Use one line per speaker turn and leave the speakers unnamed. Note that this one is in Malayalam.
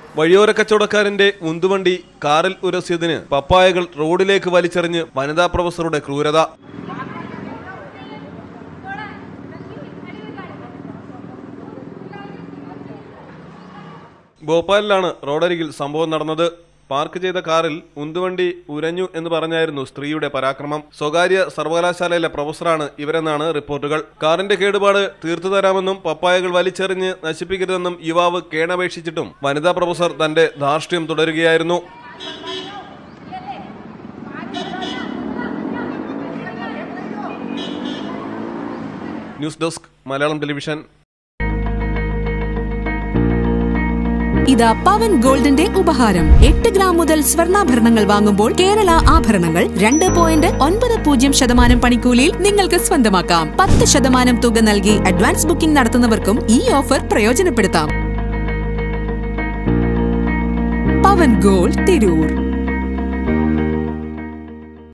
വഴിയോര കച്ചവടക്കാരന്റെ ഉന്തുവണ്ടി കാറിൽ ഉരസിയതിന് പപ്പായകൾ റോഡിലേക്ക് വലിച്ചെറിഞ്ഞ് വനിതാ പ്രൊഫസറുടെ ക്രൂരത ഭോപ്പാലിലാണ് റോഡരികിൽ സംഭവം നടന്നത് പാർക്ക് ചെയ്ത കാറിൽ ഉന്തുവണ്ടി ഉരഞ്ഞു എന്ന് പറഞ്ഞായിരുന്നു സ്ത്രീയുടെ പരാക്രമം സ്വകാര്യ സർവകലാശാലയിലെ പ്രൊഫസറാണ് ഇവരെന്നാണ് റിപ്പോർട്ടുകൾ കാറിന്റെ കേടുപാട് തീർത്തു തരാമെന്നും പപ്പായകൾ വലിച്ചെറിഞ്ഞ് നശിപ്പിക്കരുതെന്നും യുവാവ് കേണപേക്ഷിച്ചിട്ടും വനിതാ പ്രൊഫസർ തന്റെ ധാർഷ്ട്യം തുടരുകയായിരുന്നു ന്യൂസ് ഡെസ്ക് മലയാളം ടെലിവിഷൻ
ഇതാ പവൻ ഗോൾഡിന്റെ ഉപഹാരം എട്ട് ഗ്രാം മുതൽ സ്വർണ്ണാഭരണങ്ങൾ വാങ്ങുമ്പോൾ കേരള ആഭരണങ്ങൾ രണ്ട് പോയിന്റ് ഒൻപത് പൂജ്യം ശതമാനം പണിക്കൂലിയിൽ നിങ്ങൾക്ക് സ്വന്തമാക്കാം പത്ത് ശതമാനം തുക നൽകി അഡ്വാൻസ് ബുക്കിംഗ് നടത്തുന്നവർക്കും ഈ ഓഫർ പ്രയോജനപ്പെടുത്താം പവൻ ഗോൾഡ് തിരൂർ